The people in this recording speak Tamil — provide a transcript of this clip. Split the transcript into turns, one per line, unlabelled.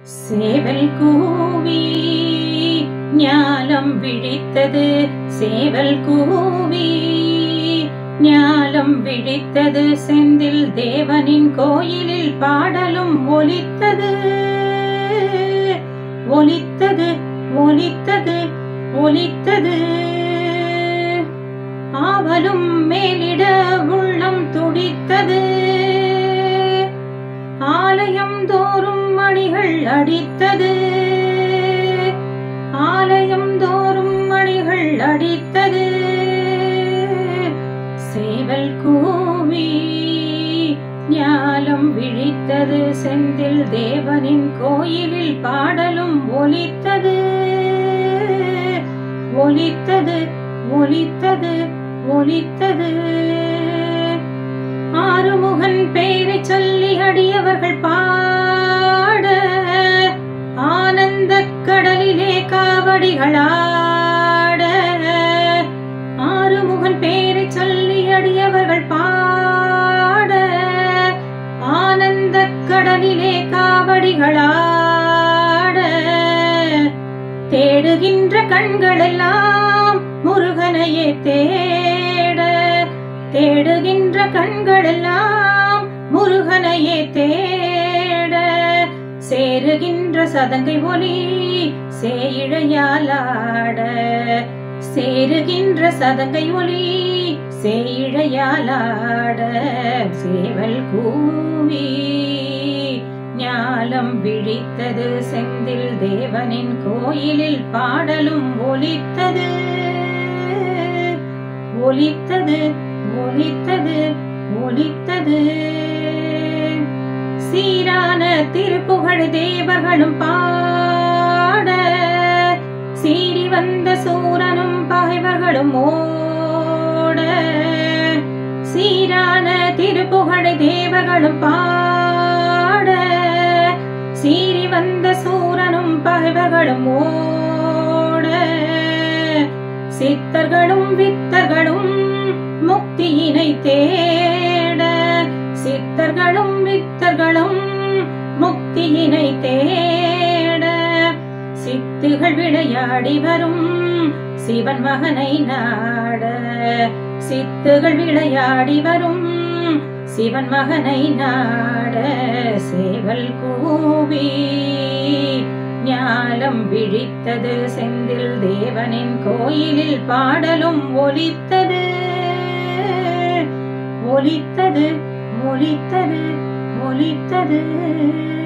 சேவல் கூவி ஞாலம் விழித்தது சேவல் கூவி ஞாலம் விழித்தது செந்தில் தேவனின் கோயிலில் பாடலும் ஒலித்தது ஒலித்தது ஒலித்தது ஒலித்தது ஆவலும் மேலிட உள்ளம் துடித்தது ஆலயம் தோறும் மணிகள் அடித்தது ஆலயம் தோறும் மணிகள் அடித்தது சேவல் கூவி ஞாலம் விழித்தது செந்தில் தேவனின் கோயிலில் பாடலும் ஒலித்தது ஒலித்தது ஒலித்தது ஒலித்தது ஆறுமுகன் பேரை சொல்லி அடியவர்கள் பாட ஆனந்த கடலிலே காவடிகள் ஆட ஆறுமுகன் பேரை சொல்லி அடியவர்கள் பாட ஆனந்த கடலிலே காவடிகள் ஆட தேடுகின்ற கண்களெல்லாம் முருகனையே தேட தேடுகின்ற கண்களெல்லாம் முருகனையே தேட சேருகின்ற சதங்கை ஒலி சேயிழையாலாட சேருகின்ற சதங்கை ஒலி சேயிழையாலாட சேவல் கூவி ஞாலம் விழித்தது செந்தில் தேவனின் கோயிலில் பாடலும் ஒலித்தது ஒலித்தது ஒலித்தது ஒலித்தது சீரான திருப்புகழ் தேவர்களும் பாட சீறி வந்த சூரனும் பகைவர்களும் ஓட சீரான திருப்புகழ் தேவர்களும் பாட சீறி வந்த சூரனும் பகைவர்களும் ஓட சித்தர்களும் வித்தர்களும் முக்தியினை தேட சித்தர்களும் வித்தர்களும் முக்தியினை தேட சித்துகள் விளையாடி வரும் சிவன் மகனை நாட சித்துகள் விளையாடி வரும் சிவன் மகனை நாட சேவல் கூவி ஞாலம் விழித்தது செந்தில் தேவனின் கோயிலில் பாடலும் ஒலித்தது ஒலித்தது ஒலித்தது ஒலித்தது